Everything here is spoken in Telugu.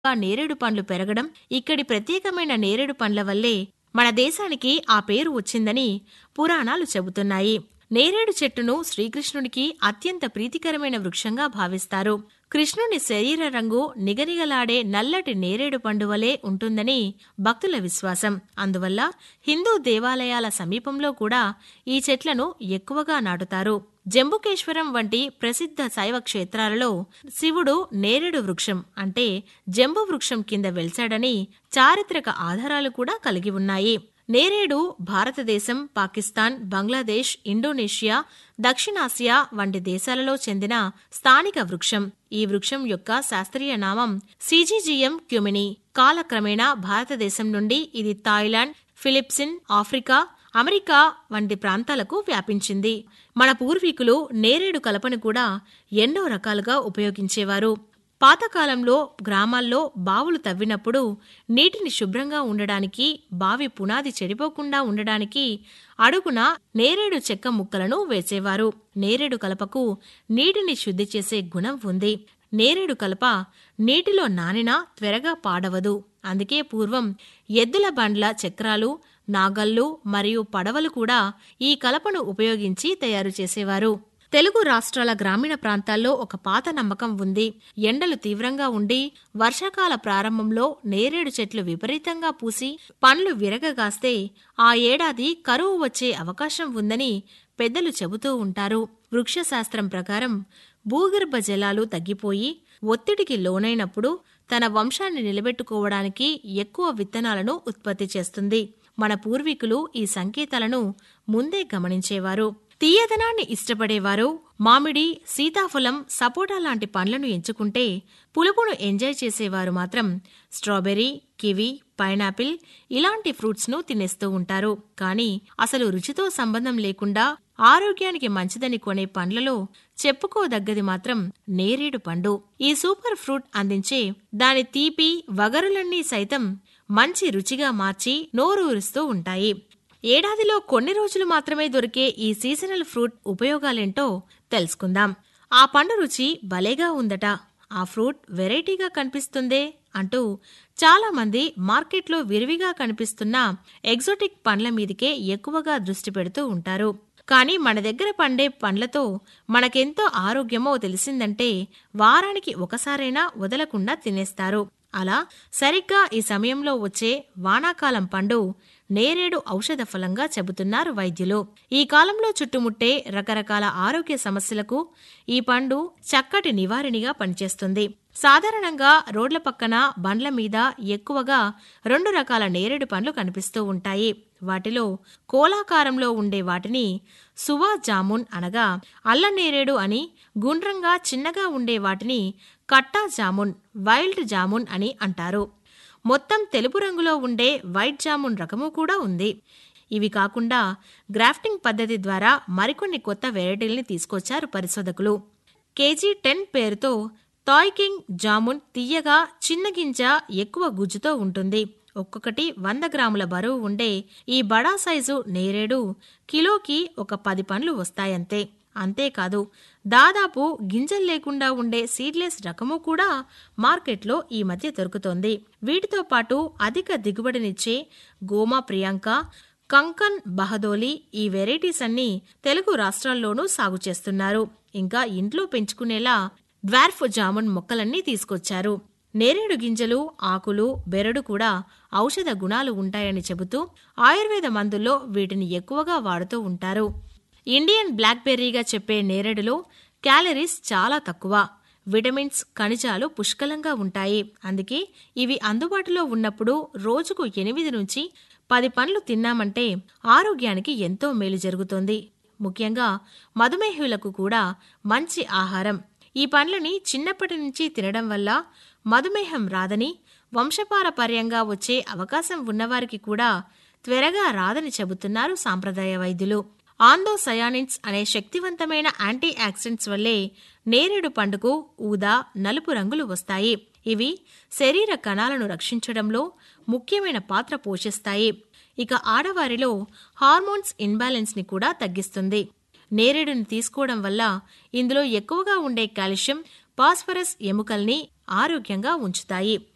నేరేడు పండ్లు పెరగడం ఇక్కడి ప్రత్యేకమైన నేరేడు పండ్ల వల్లే మన దేశానికి ఆ పేరు వచ్చిందని పురాణాలు చెబుతున్నాయి నేరేడు చెట్టును శ్రీకృష్ణుడికి అత్యంత ప్రీతికరమైన వృక్షంగా భావిస్తారు కృష్ణుని శరీర రంగు నిగనిగలాడే నల్లటి నేరేడు పండు వలె ఉంటుందని భక్తుల విశ్వాసం అందువల్ల హిందూ దేవాలయాల సమీపంలో కూడా ఈ చెట్లను ఎక్కువగా నాటుతారు జంబుకేశ్వరం వంటి ప్రసిద్ధ శైవ క్షేత్రాలలో శివుడు నేరేడు వృక్షం అంటే జంబు వృక్షం కింద వెళ్చాడని చారిత్రక ఆధారాలు కూడా కలిగి ఉన్నాయి నేరేడు భారతదేశం పాకిస్తాన్ బంగ్లాదేశ్ ఇండోనేషియా దక్షిణాసియా వంటి దేశాలలో చెందిన స్థానిక వృక్షం ఈ వృక్షం యొక్క శాస్త్రీయ నామం సిజిజిఎం క్యుమిని కాలక్రమేణా భారతదేశం నుండి ఇది థాయిలాండ్ ఫిలిప్సిన్ ఆఫ్రికా అమెరికా వంటి ప్రాంతాలకు వ్యాపించింది మన పూర్వీకులు నేరేడు కలపను కూడా ఎన్నో రకాలుగా ఉపయోగించేవారు పాతకాలంలో గ్రామాల్లో బావులు తవ్వినప్పుడు నీటిని శుభ్రంగా ఉండడానికి బావి పునాది చెడిపోకుండా ఉండడానికి అడుగున నేరేడు చెక్క ముక్కలను వేసేవారు నేరేడు కలపకు నీటిని శుద్ధి చేసే గుణం ఉంది నేరేడు కలప నీటిలో నానినా త్వరగా పాడవదు అందుకే పూర్వం ఎద్దుల బండ్ల చక్రాలు నాగళ్ళు మరియు పడవలు కూడా ఈ కలపను ఉపయోగించి తయారు చేసేవారు తెలుగు రాష్ట్రాల గ్రామీణ ప్రాంతాల్లో ఒక పాత నమ్మకం ఉంది ఎండలు తీవ్రంగా ఉండి వర్షాకాల ప్రారంభంలో నేరేడు చెట్లు విపరీతంగా పూసి పండ్లు విరగగాస్తే ఆ ఏడాది కరువు వచ్చే అవకాశం ఉందని పెద్దలు చెబుతూ ఉంటారు వృక్షశాస్త్రం ప్రకారం భూగర్భ జలాలు తగ్గిపోయి ఒత్తిడికి లోనైనప్పుడు తన వంశాన్ని నిలబెట్టుకోవడానికి ఎక్కువ విత్తనాలను ఉత్పత్తి చేస్తుంది మన పూర్వీకులు ఈ సంకేతాలను ముందే గమనించేవారు తీయదనాన్ని ఇష్టపడేవారు మామిడి సీతాఫలం సపోటా లాంటి పండ్లను ఎంచుకుంటే పులుపును ఎంజాయ్ చేసేవారు మాత్రం స్ట్రాబెర్రీ కివి పైనాపిల్ ఇలాంటి ఫ్రూట్స్ను తినేస్తూ ఉంటారు కానీ అసలు రుచితో సంబంధం లేకుండా ఆరోగ్యానికి మంచిదని కొనే పండ్లలో చెప్పుకోదగ్గది మాత్రం నేరేడు పండు ఈ సూపర్ ఫ్రూట్ అందించే దాని తీపి వగరులన్నీ సైతం మంచి రుచిగా మార్చి నోరూరుస్తూ ఉంటాయి ఏడాదిలో కొన్ని రోజులు మాత్రమే దొరికే ఈ సీజనల్ ఫ్రూట్ ఉపయోగాలేంటో తెలుసుకుందాం ఆ పండు రుచి భలేగా ఉందట ఆ ఫ్రూట్ వెరైటీగా కనిపిస్తుందే అంటూ చాలా మంది మార్కెట్లో విరివిగా కనిపిస్తున్న ఎగ్జోటిక్ పండ్ల మీదికే ఎక్కువగా దృష్టి పెడుతూ ఉంటారు కానీ మన దగ్గర పండే పండ్లతో మనకెంతో ఆరోగ్యమో తెలిసిందంటే వారానికి ఒకసారైనా వదలకుండా తినేస్తారు అలా సరిగ్గా ఈ సమయంలో వచ్చే వానాకాలం పండు నేరేడు ఔషధ ఫలంగా చెబుతున్నారు వైద్యులు ఈ కాలంలో చుట్టుముట్టే రకరకాల ఆరోగ్య సమస్యలకు ఈ పండు చక్కటి నివారణగా పనిచేస్తుంది సాధారణంగా రోడ్ల పక్కన బండ్ల మీద ఎక్కువగా రెండు రకాల నేరేడు పండ్లు కనిపిస్తూ ఉంటాయి వాటిలో కోలాకారంలో ఉండే వాటిని సువా జామున్ అనగా అల్ల నేరేడు అని గుండ్రంగా చిన్నగా ఉండే వాటిని కట్టా జామున్ వైల్డ్ జామున్ అని అంటారు మొత్తం తెలుపు రంగులో ఉండే వైట్ జామున్ రకము కూడా ఉంది ఇవి కాకుండా గ్రాఫ్టింగ్ పద్ధతి ద్వారా మరికొన్ని కొత్త వెరైటీల్ని తీసుకొచ్చారు పరిశోధకులు కేజీ టెన్ పేరుతో టాయ్ కింగ్ జామున్ తీయగా చిన్న గింజ ఎక్కువ గుజ్జుతో ఉంటుంది ఒక్కొక్కటి వంద గ్రాముల బరువు ఉండే ఈ బడా సైజు నేరేడు కిలోకి ఒక పది పండ్లు వస్తాయంతే అంతేకాదు దాదాపు గింజలు లేకుండా ఉండే సీడ్లెస్ రకము కూడా మార్కెట్లో ఈ మధ్య దొరుకుతోంది వీటితో పాటు అధిక దిగుబడినిచ్చే గోమా ప్రియాంక కంకన్ బహదోలి ఈ వెరైటీస్ అన్ని తెలుగు రాష్ట్రాల్లోనూ సాగు చేస్తున్నారు ఇంకా ఇంట్లో పెంచుకునేలా డ్వార్ఫ్ జామున్ మొక్కలన్నీ తీసుకొచ్చారు నేరేడు గింజలు ఆకులు బెరడు కూడా ఔషధ గుణాలు ఉంటాయని చెబుతూ ఆయుర్వేద మందుల్లో వీటిని ఎక్కువగా వాడుతూ ఉంటారు ఇండియన్ బ్లాక్బెర్రీగా చెప్పే నేరేడులో క్యాలరీస్ చాలా తక్కువ విటమిన్స్ ఖనిజాలు పుష్కలంగా ఉంటాయి అందుకే ఇవి అందుబాటులో ఉన్నప్పుడు రోజుకు ఎనిమిది నుంచి పది పండ్లు తిన్నామంటే ఆరోగ్యానికి ఎంతో మేలు జరుగుతుంది ముఖ్యంగా మధుమేహులకు కూడా మంచి ఆహారం ఈ పండ్లని చిన్నప్పటి నుంచి తినడం వల్ల మధుమేహం రాదని వంశపారపర్యంగా వచ్చే అవకాశం ఉన్నవారికి కూడా త్వరగా రాదని చెబుతున్నారు సాంప్రదాయ వైద్యులు ఆందోసయానిన్స్ అనే శక్తివంతమైన యాంటీ ఆక్సిడెంట్స్ వల్లే నేరేడు పండుకు ఊదా నలుపు రంగులు వస్తాయి ఇవి శరీర కణాలను రక్షించడంలో ముఖ్యమైన పాత్ర పోషిస్తాయి ఇక ఆడవారిలో హార్మోన్స్ ఇన్బ్యాలెన్స్ ని కూడా తగ్గిస్తుంది నేరేడుని తీసుకోవడం వల్ల ఇందులో ఎక్కువగా ఉండే కాల్షియం ఫాస్ఫరస్ ఎముకల్ని ఆరోగ్యంగా ఉంచుతాయి